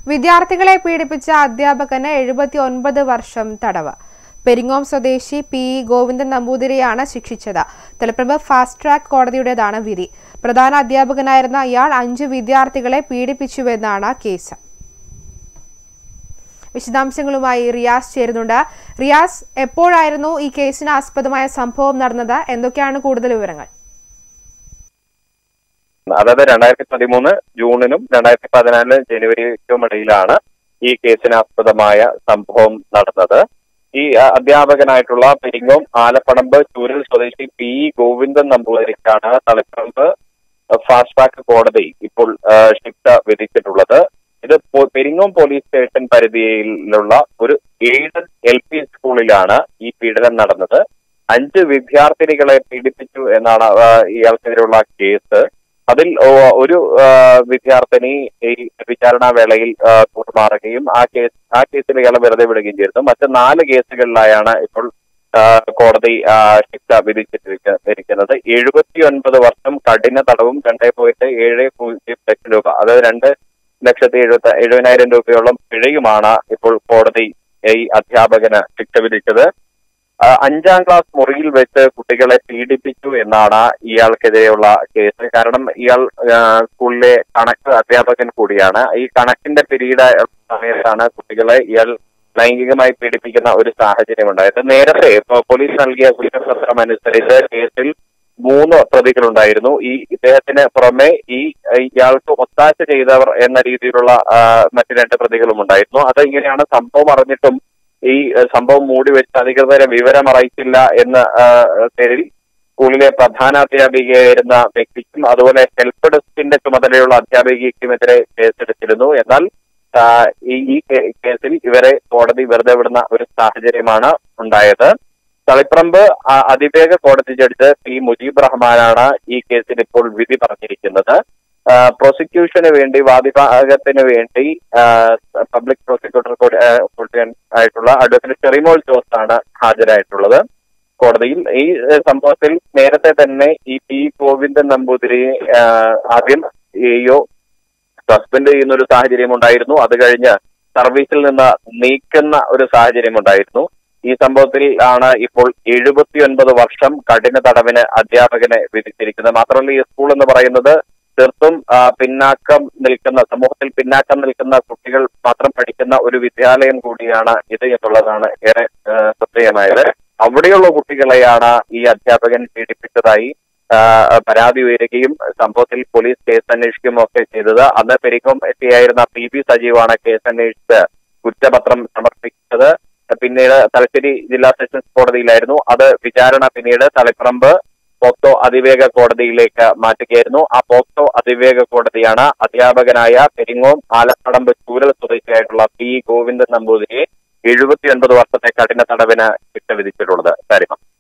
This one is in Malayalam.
വിദ്യാർത്ഥികളെ പീഡിപ്പിച്ച അധ്യാപകന് എഴുപത്തി ഒൻപത് വർഷം തടവ് പെരിങ്ങോം സ്വദേശി പി ഇ ഗോവിന്ദൻ നമ്പൂതിരിയാണ് ശിക്ഷിച്ചത് തലപ്രഭ ഫാസ്റ്റ് ട്രാക്ക് കോടതിയുടേതാണ് വിധി പ്രധാന അധ്യാപകനായിരുന്ന ഇയാൾ അഞ്ച് വിദ്യാർത്ഥികളെ പീഡിപ്പിച്ചുവെന്നാണ് കേസ് വിശദാംശങ്ങളുമായി റിയാസ് ചേരുന്നുണ്ട് റിയാസ് എപ്പോഴായിരുന്നു ഈ കേസിന് ആസ്പദമായ സംഭവം നടന്നത് എന്തൊക്കെയാണ് കൂടുതൽ വിവരങ്ങൾ അതായത് രണ്ടായിരത്തി പതിമൂന്ന് ജൂണിനും രണ്ടായിരത്തി പതിനാല് ജനുവരിക്കും ഇടയിലാണ് ഈ കേസിന് ആസ്പദമായ സംഭവം നടന്നത് ഈ അ, അധ്യാപകനായിട്ടുള്ള പെരിങ്ങോം ആലപ്പടമ്പ് ചൂരൽ സ്വദേശി പി ഇ ഗോവിന്ദൻ നമ്പൂതിരിക്കാണ് തളിപ്പറമ്പ് ഫാസ്റ്റ് ട്രാക്ക് കോടതി ഇപ്പോൾ ആ, ശിക്ഷ വിധിച്ചിട്ടുള്ളത് ഇത് പോ- പെരിങ്ങോം പോലീസ് സ്റ്റേഷൻ പരിധിയിലുള്ള ഒരു എയ്ഡഡ് എൽ പി സ്കൂളിലാണ് ഈ പീഡനം നടന്നത് അഞ്ച് വിദ്യാർത്ഥിനികളെ പീഡിപ്പിച്ചു എന്നാണ് ആ, ഇയാൾക്കെതിരെയുള്ള കേസ് അതിൽ ഓ, ഒരു ആ, വിദ്യാർത്ഥിനി ഈ വിചാരണാ വേളയിൽ ആ, കൂട്ടുമാറുകയും ആ കേസ് ആ കേസിൽ ഇയാളെ വെറുതെ വിടുകയും ചെയ്തിരുന്നു മറ്റ് നാല് കേസുകളിലായാണ് ഇപ്പോൾ ആ, കോടതി ആ, ശിക്ഷ വിധിച്ചിട്ടിരിക്കുന്നത് എഴുപത്തി ഒൻപത് വർഷം കഠിന തടവും രണ്ടേ പോയിന്റ് ഏഴ് പൂജ്യം ലക്ഷം രൂപ അതായത് രണ്ട് ലക്ഷത്തി എഴുപത്തി എഴുപതിനായിരം രൂപയോളം പിഴയുമാണ് ഇപ്പോൾ കോടതി ഈ അധ്യാപകന് ശിക്ഷ വിധിച്ചത് ആ, അഞ്ചാം ക്ലാസ് മുറിയിൽ വെച്ച് കുട്ടികളെ പീഡിപ്പിച്ചു എന്നാണ് ഇയാൾക്കെതിരെയുള്ള കേസ് കാരണം ഇയാൾ ആ, സ്കൂളിലെ കണക്ക് അധ്യാപകൻ കൂടിയാണ് ഈ കണക്കിന്റെ പിരീഡ് സമയത്താണ് കുട്ടികളെ ഇയാൾ ലൈംഗികമായി പീഡിപ്പിക്കുന്ന ഒരു സാഹചര്യം ഉണ്ടായത് നേരത്തെ ഇപ്പോ പോലീസ് നൽകിയ കുറ്റപത്രം അനുസരിച്ച് കേസിൽ മൂന്ന് പ്രതികളുണ്ടായിരുന്നു ഈ ഇദ്ദേഹത്തിന് പുറമെ ഈ ഇയാൾക്ക് ഒത്താശ ചെയ്തവർ എന്ന രീതിയിലുള്ള ആ, മറ്റു രണ്ട് പ്രതികളും ഉണ്ടായിരുന്നു അത് ഇങ്ങനെയാണ് സംഭവം അറിഞ്ഞിട്ടും ഈ ഏഹ്, സംഭവം മൂടി വെച്ച് അധികൃതരെ വിവരം അറിയിച്ചില്ല എന്ന ആ, പേരിൽ സ്കൂളിലെ പ്രധാന അധ്യാപികയായിരുന്ന വ്യക്തിക്കും അതുപോലെ ഹെൽപ്പ് ഡെസ്കിന്റെ ചുമതലയുള്ള അധ്യാപികയ്ക്കുമെതിരെ കേസെടുത്തിരുന്നു എന്നാൽ ആ, ഈ ഈ കേ- കേസിൽ ഇവരെ കോടതി വെറുതെ വിടുന്ന ഒരു സാഹചര്യമാണ് ഉണ്ടായത് തളിപ്പറമ്പ് ആ, അതിവേഗ കോടതി ജഡ്ജ് പി മുജീബ് റഹ്മാനാണ് ഈ കേസിൽ ഇപ്പോൾ വിധി പറഞ്ഞിരിക്കുന്നത് ആ, പ്രോസിക്യൂഷന് വേണ്ടി വാദിഭാഗത്തിന് വേണ്ടി ആ, പബ്ലിക് പ്രോസിക്യൂട്ടർ കൂടി ആ, കൂടി ആയിട്ടുള്ള അഡ്വക്കേറ്റ് ഷെറിമോൾ ജോസ് ആണ് ഹാജരായിട്ടുള്ളത് കോടതിയിൽ ഈ ഏ, സംഭവത്തിൽ നേരത്തെ തന്നെ ഈ പി ഗോവിന്ദൻ നമ്പൂതിരിയെ ആ, ആദ്യം എയോ സസ്പെൻഡ് ചെയ്യുന്ന ഒരു സാഹചര്യം ഉണ്ടായിരുന്നു അത് കഴിഞ്ഞ് സർവീസിൽ നിന്ന് നീക്കുന്ന ഒരു സാഹചര്യം ഉണ്ടായിരുന്നു ഈ സംഭവത്തിൽ ആണ് ഇപ്പോൾ എഴുപത്തിയൊൻപത് വർഷം കഠിന തടവിന് അധ്യാപകനെ വിധിച്ചിരിക്കുന്നത് മാത്രമല്ല ഈ സ്കൂൾ എന്ന് പറയുന്നത് തീർത്തും ആ, പിന്നാക്കം നിൽക്കുന്ന സമൂഹത്തിൽ പിന്നാക്കം നിൽക്കുന്ന കുട്ടികൾ മാത്രം പഠിക്കുന്ന ഒരു വിദ്യാലയം കൂടിയാണ് ഇത് എന്നുള്ളതാണ് ഏറെ ആ, ശ്രദ്ധേയമായത് അവിടെയുള്ള കുട്ടികളെയാണ് ഈ അധ്യാപകൻ പീഡിപ്പിച്ചതായി ആ, പരാതി ഉയരുകയും സംഭവത്തിൽ പോലീസ് കേസ് അന്വേഷിക്കുകയും ഒക്കെ ചെയ്തത് അന്ന് പെരിക്കോം എത്തിയായിരുന്ന പി ബി സജീവാണ് കേസ് അന്വേഷിച്ച് കുറ്റപത്രം സമർപ്പിച്ചത് പിന്നീട് തലശ്ശേരി ജില്ലാ സെഷൻസ് കോടതിയിലായിരുന്നു അത് വിചാരണ പിന്നീട് തളിപ്പറമ്പ് പോക്സോ അതിവേഗ കോടതിയിലേക്ക് മാറ്റുകയായിരുന്നു ആ പോക്സോ അതിവേഗ കോടതിയാണ് അധ്യാപകനായ പെരിങ്ങോം ആലപ്പടമ്പ് ചൂരൽ സ്വദേശിയായിട്ടുള്ള പി ഗോവിന്ദൻ നമ്പൂതിരിയെ എഴുപത്തിയൊൻപത് വർഷത്തെ കഠിന തടവിന് ശിക്ഷ വിധിച്ചിട്ടുള്ളത് സാരിമ